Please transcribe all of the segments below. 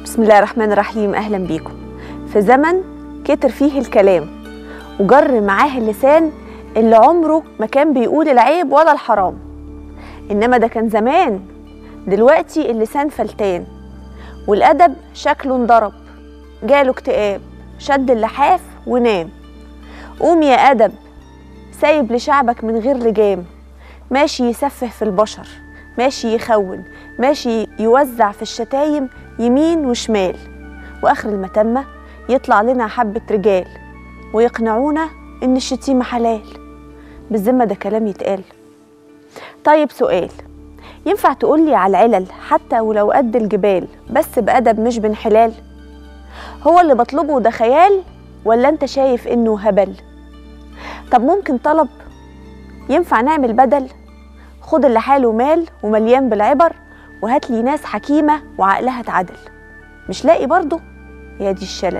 بسم الله الرحمن الرحيم أهلا بيكم في زمن كتر فيه الكلام وجر معاه اللسان اللي عمره ما كان بيقول العيب ولا الحرام إنما ده كان زمان دلوقتي اللسان فلتان والأدب شكله انضرب جاله اكتئاب شد اللحاف ونام قوم يا أدب سايب لشعبك من غير لجام ماشي يسفه في البشر ماشي يخون ماشي يوزع في الشتايم يمين وشمال واخر المتمه يطلع لنا حبه رجال ويقنعونا ان الشتيمه حلال بالذمه ده كلام يتقال طيب سؤال ينفع تقولي على العلل حتى ولو قد الجبال بس بأدب مش بانحلال هو اللي بطلبه ده خيال ولا انت شايف انه هبل طب ممكن طلب ينفع نعمل بدل خد اللي حاله مال ومليان بالعبر وهات لي ناس حكيمة وعقلها اتعدل مش لاقي برضه يا دي الشلل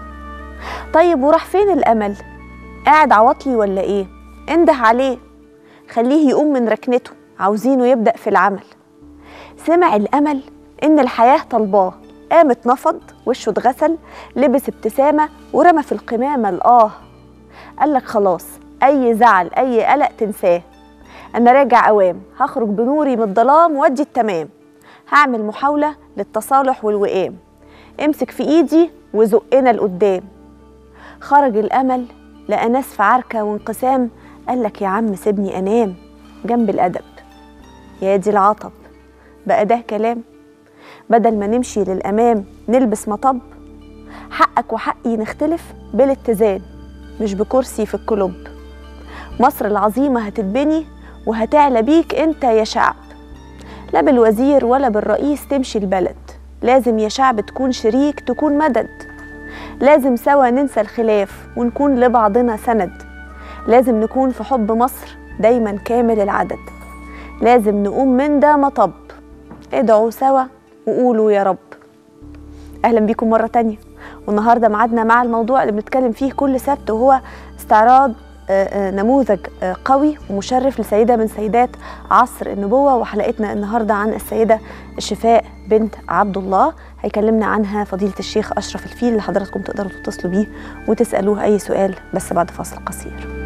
طيب وراح فين الأمل قاعد عواطلي ولا ايه انده عليه خليه يقوم من ركنته عاوزينه يبدأ في العمل سمع الأمل إن الحياة طلباه قام اتنفض وشه اتغسل لبس ابتسامة ورمى في القمامة الآه قالك خلاص أي زعل أي قلق تنساه أنا راجع أوام هخرج بنوري من الظلام وادي التمام هعمل محاولة للتصالح والوئام امسك في إيدي وزقنا لقدام خرج الأمل لقى ناس في عركة وانقسام قالك يا عم سيبني أنام جنب الأدب يا دي العطب بقى ده كلام بدل ما نمشي للأمام نلبس مطب حقك وحقي نختلف بالاتزان مش بكرسي في الكلوب مصر العظيمة هتتبني وهتعلى بيك انت يا شعب لا بالوزير ولا بالرئيس تمشي البلد لازم يا شعب تكون شريك تكون مدد لازم سوا ننسى الخلاف ونكون لبعضنا سند لازم نكون في حب مصر دايما كامل العدد لازم نقوم من ده مطب ادعوا سوا وقولوا يا رب اهلا بيكم مره تانية والنهارده ميعادنا مع الموضوع اللي بنتكلم فيه كل سبت وهو استعراض نموذج قوي ومشرف لسيده من سيدات عصر النبوه وحلقتنا النهارده عن السيده الشفاء بنت عبد الله هيكلمنا عنها فضيله الشيخ اشرف الفيل اللي حضراتكم تقدروا تتصلوا بيه وتسالوه اي سؤال بس بعد فاصل قصير